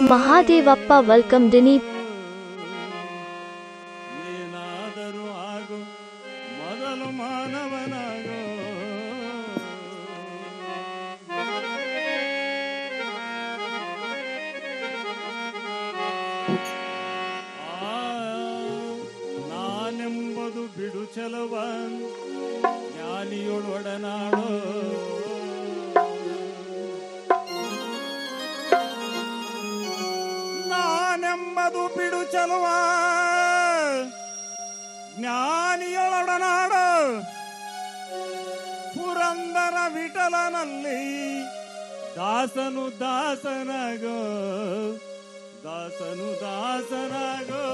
Mahadevappa welcome ದಿನಿ ಏನಾದರೂ ಆಗು ಮೊದಲು ಮಾನವನಾಗೋ ಆ, ನಾನೆಂಬುದು ಬಿಡು ಚಲವ ಜ್ಞಾನಿಯೊಳೊಡನಾಡೋ ನಾನೆಂಬದು ಬಿಡು ಚಲುವ ಜ್ಞಾನಿಯೊಳೊಡನಾಡ ಪುರಂದರ ವಿಠಲನಲ್ಲಿ ದಾಸನು ದಾಸನಾಗೋ ದಾಸನು ದಾಸನಾಗೋ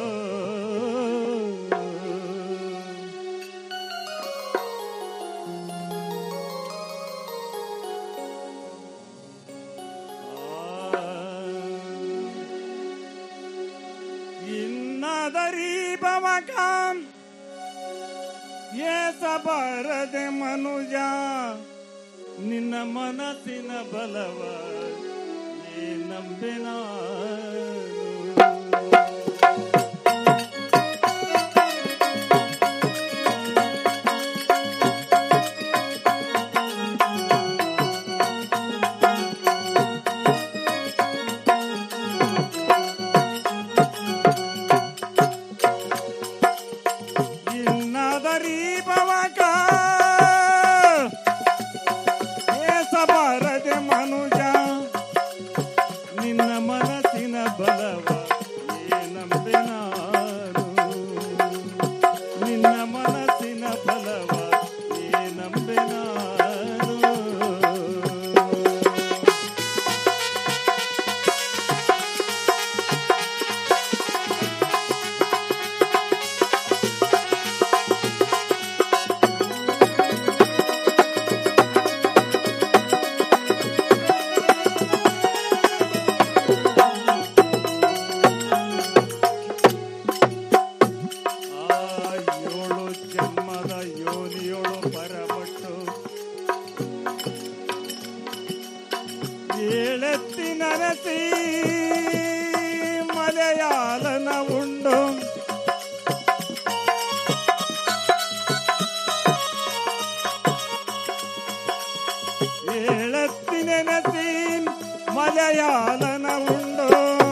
ಇನ್ನಾದರಿ ಬಮಕಾಂ ಏಸ ಬಾರದೆ ಮನುಜ ನಿನ್ನ ಮನಸ್ಸಿನ ಬಲವ ಏ ನಂಬೆನ ಇನ್ನಾದರಿ ಬಮಕ ಏಸ ಬಾರದೆ ಮನುಜ ನಿನ್ನ ಮನಸ್ಸಿನ ಬಲವ ಏ ನಂಬೆ ನಾನು ನಿನ್ನ ಮನಸ್ಸಿನ ಬಲವ ಏ ನಂಬೆ ನಾನು ಆ ಏಳು ಜನ್ಮದ ಯೋನಿಯೊಳು ಪರಮಟ್ಟು ಏಳೆತ್ತಿ ನರಸಿ ಮಲಯಾಳನ ಉಂಡು ಏಳೆತ್ತಿ ನೆನಸಿ ಮಲಯಾಳನ ಉಂಡು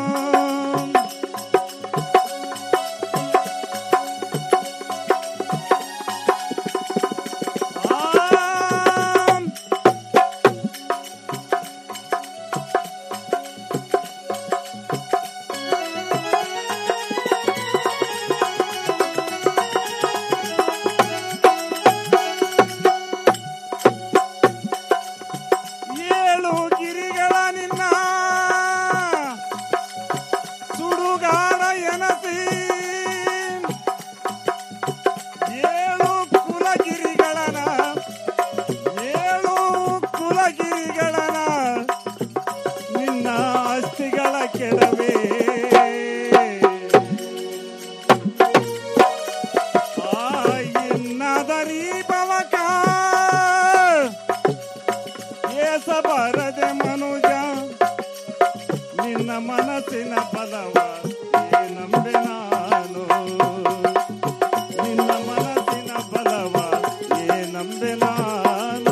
ಆಂ. ಏಳು ಗಿರಿಗಳ ನಿನ್ನ ಸುಡುಗಾಡ ಎನಸಿ ಏಳು ಕುಲಗಿರಿಗಳನ ಏಳು ಕುಲಗಿರಿಗಳನ ನಿನ್ನ ಅಸ್ಥಿಗಳ ಕೆಡವೆ ಆ ಇನ್ನದರಿ ಬವಕ ಏಸ ಬರದೆ ಮನುಜ ನಿನ್ನ ಮನಸ್ಸಿನ ಬಲವ ಏ ನಂಬೆ ನಾನು ನಿನ್ನ ಮನಸ್ಸಿನ ಬಲವ ಏ ನಂಬೆ ನಾನು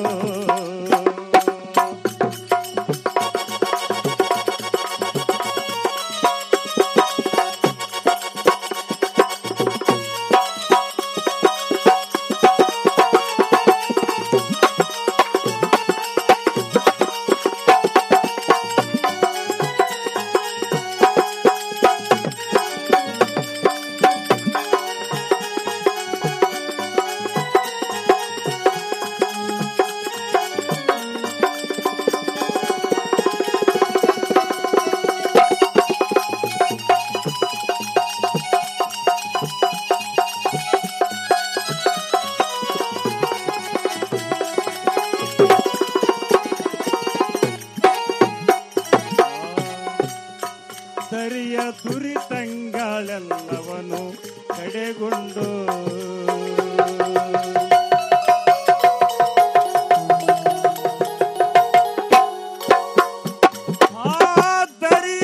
ದರಿಯ ದುರಿತಂಗಳೆಲ್ಲವನು ಕಡೆಗೊಂಡು ಆ ದರಿಯ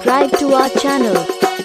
subscribe to our channel.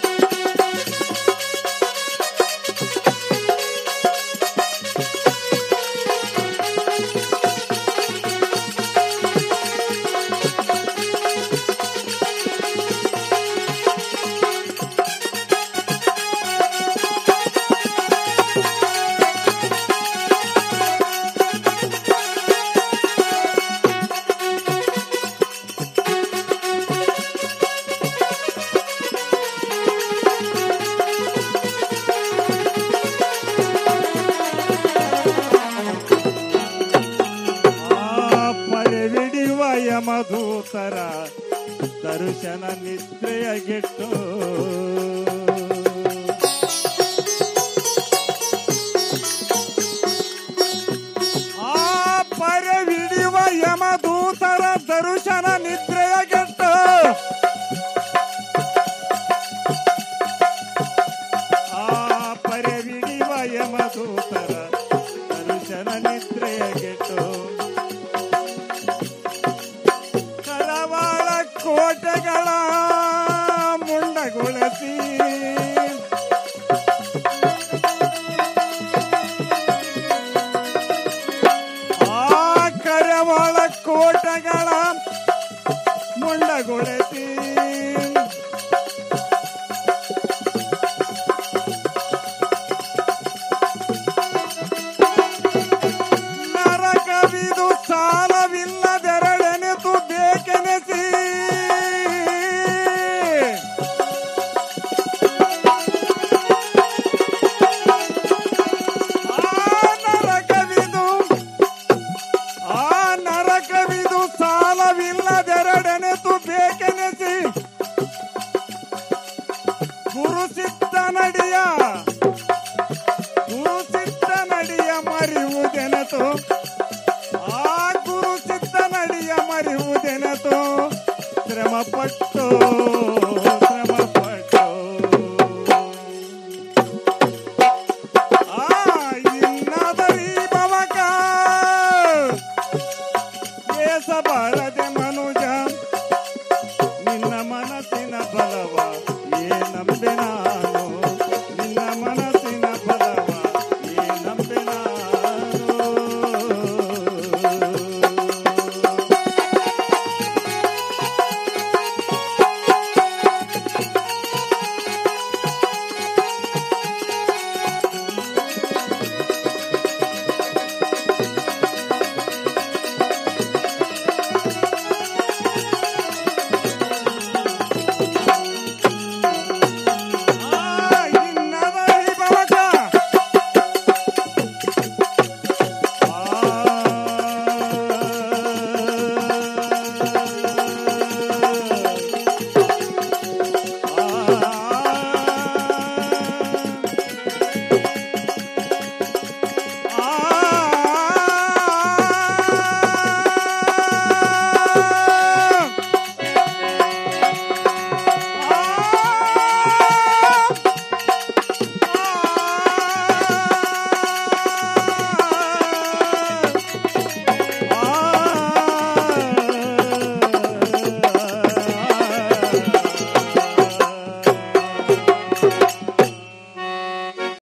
ಆ ಪರಿವಿಡಿಯುವ ಯಮದೂತರ ದರ್ಶನ ನಿದ್ರೆಯಗೆಟ್ಟು ಆ ಪರಿವಿಡಿಯುವ ಯಮದೂತರ ದರ್ಶನ ನಿದ್ರೆಯಗೆಟ್ಟು ಆ ಪರಿವಿಡಿಯುವ ಯಮದೂತರ ದರ್ಶನ ನಿದ್ರೆಯಗೆಟ್ಟು ಕರವಾಳ ಕೋಟೆಗಳ ಮುಂಡಗೊಳಿಸಿ ಆ ಕರವಾಳ ಕೋಟೆಗಳ ಮುಂಡಗೊಳಿಸಿ ನರಕವಿದು ಸಾಲವಿಲ್ಲದೆರಳೆನೆತು ಬೇಕೆನೆಸಿ ಆ ನರಕವಿದು ಆ ನರಕವಿದು ಸಾಲವಿಲ್ಲದೆರಡೆನೆತು ಬೇಕೆನೆಸಿ ಗುರು ಸಿದ್ಧ ನಡಿಯ ಗುರು ಸಿದ್ಧ ನಡಿಯ ಮರಿವುದೆನತು ಆ ಗುರು ಸಿದ್ಧ ನಡಿಯ ಮರಿವುದೆನತು ಶ್ರಮಪಟ್ಟು